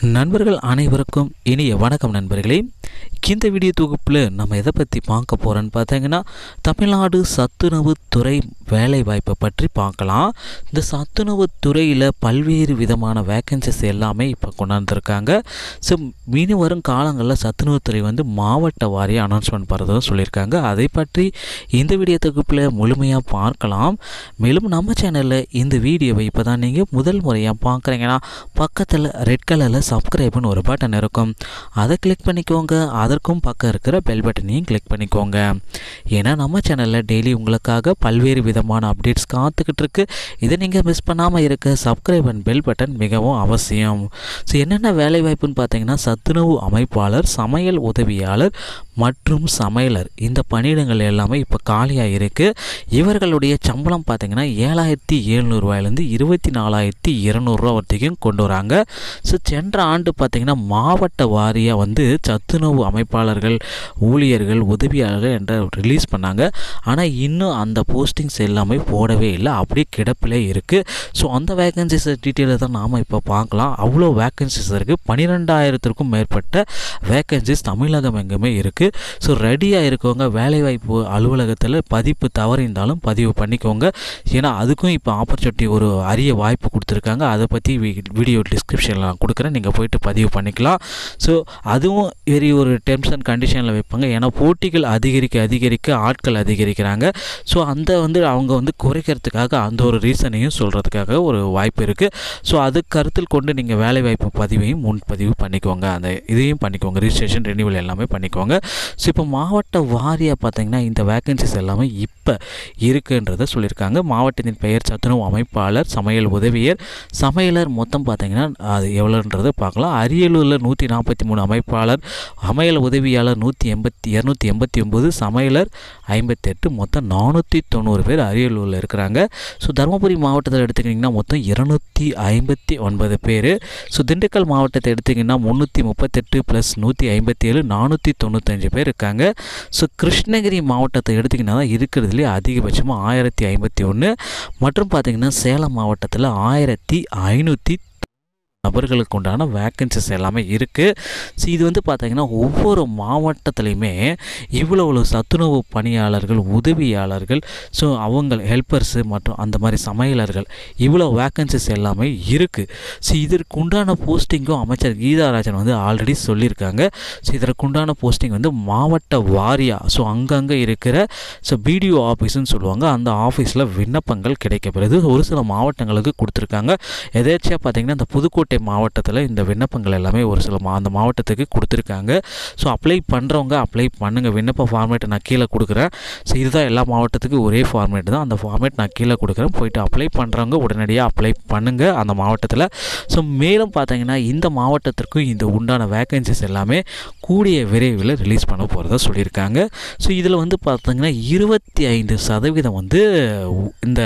நண்பர்கள் அனைவருக்கும் இனிய வணக்கம் நண்பர்களே இந்த வீடியோ தொகுப்பில் நம்ம எதை பற்றி பார்க்க போகிறோன்னு பார்த்தீங்கன்னா தமிழ்நாடு சத்துணவு துறை வேலைவாய்ப்பை பற்றி பார்க்கலாம் இந்த சத்துணவு துறையில் பல்வேறு விதமான வேக்கன்சிஸ் எல்லாமே இப்போ கொண்டாந்துருக்காங்க ஸோ மீனி வரும் காலங்களில் சத்துணவுத்துறை வந்து மாவட்ட வாரியாக அனௌன்ஸ்மெண்ட் பண்ணுறதும் சொல்லியிருக்காங்க அதை பற்றி இந்த வீடியோ தொகுப்பில் முழுமையாக பார்க்கலாம் மேலும் நம்ம சேனலில் இந்த வீடியோவை இப்போ தான் நீங்கள் முதல் முறையாக பார்க்குறீங்கன்னா பக்கத்தில் ரெட் கலரில் சப்ஸ்கிரைப்னு ஒரு பட்டன் இருக்கும் அதை கிளிக் பண்ணிக்கோங்க அதற்கும் பக்கம் இருக்கிற பெல் பட்டனையும் கிளிக் பண்ணிக்கோங்க ஏன்னா நம்ம சேனலில் டெய்லி உங்களுக்காக பல்வேறு விதமான அப்டேட்ஸ் காத்துக்கிட்டு இருக்கு இதை நீங்கள் மிஸ் பண்ணாமல் இருக்க சப்ஸ்கிரைப் அண்ட் பெல் பட்டன் மிகவும் அவசியம் ஸோ என்னென்ன வேலைவாய்ப்புன்னு பார்த்தீங்கன்னா சத்துணவு அமைப்பாளர் சமையல் உதவியாளர் மற்றும் சமையலர் இந்த பணியிடங்கள் எல்லாமே இப்போ காலியாக இருக்குது இவர்களுடைய சம்பளம் பார்த்தீங்கன்னா ஏழாயிரத்தி எழுநூறுவாயிலேருந்து இருபத்தி நாலாயிரத்தி இரநூறுவா வரைக்கும் கொண்டு வராங்க ஸோ சென்ற ஆண்டு பார்த்திங்கன்னா மாவட்ட வாரியாக வந்து சத்துணவு அமைப்பாளர்கள் ஊழியர்கள் உதவியாளர்கள் என்ற ரிலீஸ் பண்ணாங்க ஆனால் இன்னும் அந்த போஸ்டிங்ஸ் எல்லாமே போடவே இல்லை அப்படியே கிடப்பிலே இருக்குது ஸோ அந்த வேகன்சிஸ் டீட்டெயிலை தான் நாம் இப்போ பார்க்கலாம் அவ்வளோ வேக்கன்சிஸ் இருக்குது பன்னிரெண்டாயிரத்திற்கும் மேற்பட்ட வேக்கன்சிஸ் தமிழகம் எங்குமே இருக்குது ஸோ ரெடியாக இருக்கவங்க வேலைவாய்ப்பு அலுவலகத்தில் பதிப்பு தவறிந்தாலும் பதிவு பண்ணிக்கோங்க ஏன்னா அதுக்கும் இப்போ ஆப்பர்ச்சுனிட்டி ஒரு அரிய வாய்ப்பு கொடுத்துருக்காங்க அதை பற்றி வீடியோ டிஸ்கிரிப்ஷனில் நான் கொடுக்குறேன் நீங்கள் போயிட்டு பதிவு பண்ணிக்கலாம் ஸோ அதுவும் வெரி ஒரு டெர்ம்ஸ் அண்ட் கண்டிஷனில் வைப்பாங்க ஏன்னா போட்டிகள் அதிகரிக்க அதிகரிக்க ஆட்கள் அதிகரிக்கிறாங்க ஸோ அந்த வந்து அவங்க வந்து குறைக்கிறதுக்காக அந்த ஒரு ரீசனையும் சொல்கிறதுக்காக ஒரு வாய்ப்பு இருக்குது ஸோ அது கருத்தில் கொண்டு நீங்கள் வேலைவாய்ப்பு பதிவையும் முன்பதிவு பண்ணிக்கோங்க அந்த இதையும் பண்ணிக்கோங்க ரிஜிஸ்ட்ரேஷன் ரெனிவல் எல்லாமே பண்ணிக்கோங்க ஸோ இப்போ மாவட்ட வாரியாக பார்த்தீங்கன்னா இந்த வேக்கன்சிஸ் எல்லாமே இப்போ இருக்குன்றதை சொல்லியிருக்காங்க மாவட்டத்தின் பெயர் சத்துணவு அமைப்பாளர் சமையல் உதவியர் சமையலர் மொத்தம் பார்த்தீங்கன்னா அது எவ்வளோன்றதை பார்க்கலாம் அரியலூரில் நூற்றி நாற்பத்தி மூணு அமைப்பாளர் சமையல் உதவியாளர் நூற்றி எண்பத்தி இரநூத்தி எண்பத்தி ஒம்பது சமையலர் ஐம்பத்தெட்டு மொத்தம் நானூற்றி தொண்ணூறு பேர் அரியலூரில் இருக்கிறாங்க ஸோ தருமபுரி மாவட்டத்தில் எடுத்துக்கிட்டிங்கன்னா மொத்தம் இருநூற்றி ஐம்பத்தி ஒன்பது பேர் ஸோ திண்டுக்கல் மாவட்டத்தை எடுத்திங்கன்னா முந்நூற்றி முப்பத்தெட்டு ப்ளஸ் நூற்றி ஐம்பத்தி ஏழு நானூற்றி தொண்ணூத்தஞ்சு பேர் இருக்காங்க ஸோ கிருஷ்ணகிரி மாவட்டத்தை எடுத்திங்கன்னா தான் இருக்கிறதுலே அதிகபட்சமாக ஆயிரத்தி ஐம்பத்தி ஒன்று மற்றும் பார்த்திங்கன்னா சேலம் மாவட்டத்தில் ஆயிரத்தி ஐநூற்றி நபர்களுக்கு உண்டான வேக்கன்சிஸ் எல்லாமே இருக்குது ஸோ இது வந்து பார்த்திங்கன்னா ஒவ்வொரு மாவட்டத்துலேயுமே இவ்வளோ சத்துணவு பணியாளர்கள் உதவியாளர்கள் ஸோ அவங்க ஹெல்ப்பர்ஸு மற்றும் அந்த மாதிரி சமையலர்கள் இவ்வளோ வேக்கன்சிஸ் எல்லாமே இருக்குது ஸோ இதற்கு உண்டான போஸ்டிங்கும் அமைச்சர் கீதாராஜன் வந்து ஆல்ரெடி சொல்லியிருக்காங்க ஸோ இதற்கு உண்டான போஸ்டிங் வந்து மாவட்ட வாரியாக ஸோ அங்கங்கே இருக்கிற ஸோ பிடிஓ ஆஃபீஸ்னு சொல்லுவாங்க அந்த ஆஃபீஸில் விண்ணப்பங்கள் கிடைக்கப்படுது ஒரு சில மாவட்டங்களுக்கு கொடுத்துருக்காங்க எதேச்சியாக பார்த்திங்கன்னா இந்த புதுக்கோட்டை புதுக்கோட்டை மாவட்டத்தில் இந்த விண்ணப்பங்கள் எல்லாமே ஒரு சில மா அந்த மாவட்டத்துக்கு கொடுத்துருக்காங்க ஸோ அப்ளை பண்ணுறவங்க அப்ளை பண்ணுங்கள் விண்ணப்ப ஃபார்மேட்டை நான் கீழே கொடுக்குறேன் ஸோ இதுதான் எல்லா மாவட்டத்துக்கும் ஒரே ஃபார்மேட் தான் அந்த ஃபார்மேட் நான் கீழே கொடுக்குறேன் போயிட்டு அப்ளை பண்ணுறவங்க உடனடியாக அப்ளை பண்ணுங்கள் அந்த மாவட்டத்தில் ஸோ மேலும் பார்த்தீங்கன்னா இந்த மாவட்டத்திற்கும் இந்த உண்டான வேக்கன்சிஸ் எல்லாமே கூடிய விரைவில் ரிலீஸ் பண்ண போகிறதா சொல்லியிருக்காங்க ஸோ இதில் வந்து பார்த்தீங்கன்னா இருபத்தி ஐந்து சதவீதம் வந்து இந்த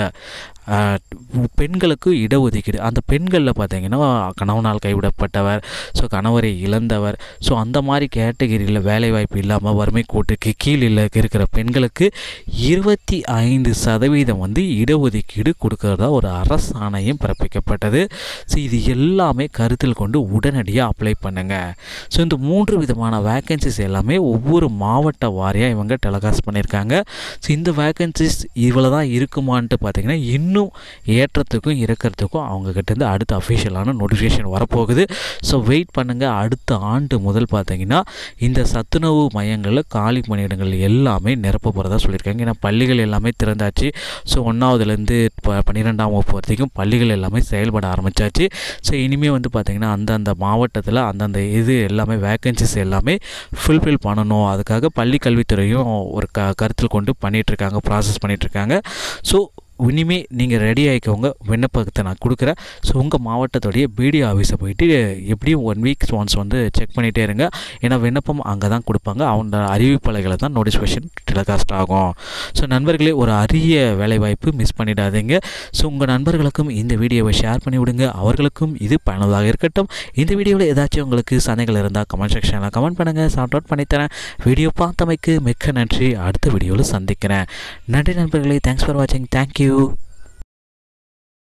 பெண்களுக்கு இடஒதுக்கீடு அந்த பெண்களில் பார்த்தீங்கன்னா கணவனால் கைவிடப்பட்டவர் ஸோ கணவரை இழந்தவர் ஸோ அந்த மாதிரி கேட்டகிரியில் வேலைவாய்ப்பு இல்லாமல் வறுமை கோட்டுக்கு கீழ் இருக்கிற பெண்களுக்கு இருபத்தி ஐந்து சதவீதம் வந்து இடஒதுக்கீடு கொடுக்கறதா ஒரு அரசாணையும் பிறப்பிக்கப்பட்டது ஸோ இது எல்லாமே கருத்தில் கொண்டு உடனடியாக அப்ளை பண்ணுங்கள் ஸோ இந்த மூன்று விதமான வேக்கன்சிஸ் எல்லாமே ஒவ்வொரு மாவட்ட வாரியாக இவங்க டெலகாஸ்ட் பண்ணியிருக்காங்க ஸோ இந்த வேக்கன்சிஸ் இவ்வளோ தான் இருக்குமான்ட்டு பார்த்தீங்கன்னா இன்னும் ஏற்றத்துக்கும் இறக்கிறதுக்கும் அவங்கக்கிட்டேருந்து அடுத்த அஃபிஷியலான நோட்டிஃபிகேஷன் வரப்போகுது ஸோ வெயிட் பண்ணுங்கள் அடுத்த ஆண்டு முதல் பார்த்தீங்கன்னா இந்த சத்துணவு மையங்களில் காலி பணியிடங்கள் எல்லாமே நிரப்ப போகிறதா சொல்லியிருக்காங்க ஏன்னா பள்ளிகள் எல்லாமே திறந்தாச்சு ஸோ ஒன்றாவதுலேருந்து இப்போ பன்னிரெண்டாம் வகுப்பு வரைக்கும் பள்ளிகள் எல்லாமே செயல்பட ஆரம்பித்தாச்சு ஸோ இனிமேல் வந்து பார்த்திங்கன்னா அந்தந்த மாவட்டத்தில் அந்தந்த இது எல்லாமே வேக்கன்சிஸ் எல்லாமே ஃபுல்ஃபில் பண்ணணும் அதுக்காக பள்ளி கல்வித்துறையும் ஒரு க கருத்தில் கொண்டு பண்ணிகிட்ருக்காங்க ப்ராசஸ் பண்ணிகிட்ருக்காங்க ஸோ இனிமே நீங்கள் ரெடி ஆகிக்கோங்க விண்ணப்பத்தை நான் கொடுக்குறேன் ஸோ உங்கள் மாவட்டத்துடைய பிடிஓ ஆஃபீஸை போயிட்டு எப்படியும் ஒன் வீக்ஸ் ஒன்ஸ் வந்து செக் பண்ணிகிட்டே இருங்க ஏன்னா விண்ணப்பம் அங்கே தான் கொடுப்பாங்க அவங்க அறிவிப்பலைகளை தான் நோட்டிஃபிகேஷன் டெலிகாஸ்ட் ஆகும் ஸோ நண்பர்களே ஒரு அரிய வேலைவாய்ப்பு மிஸ் பண்ணிடாதீங்க ஸோ உங்கள் நண்பர்களுக்கும் இந்த வீடியோவை ஷேர் பண்ணி விடுங்க அவர்களுக்கும் இது பயனுள்ளதாக இருக்கட்டும் இந்த வீடியோவில் ஏதாச்சும் உங்களுக்கு சந்தைகள் இருந்தால் கமெண்ட் செக்ஷனில் கமெண்ட் பண்ணுங்கள் சார்ட் அவுட் பண்ணித்தரேன் வீடியோ பார்த்தமைக்கு மிக்க நன்றி அடுத்த வீடியோவில் சந்திக்கிறேன் நன்றி நண்பர்களே தேங்க்ஸ் ஃபார் வாட்சிங் தேங்க்யூ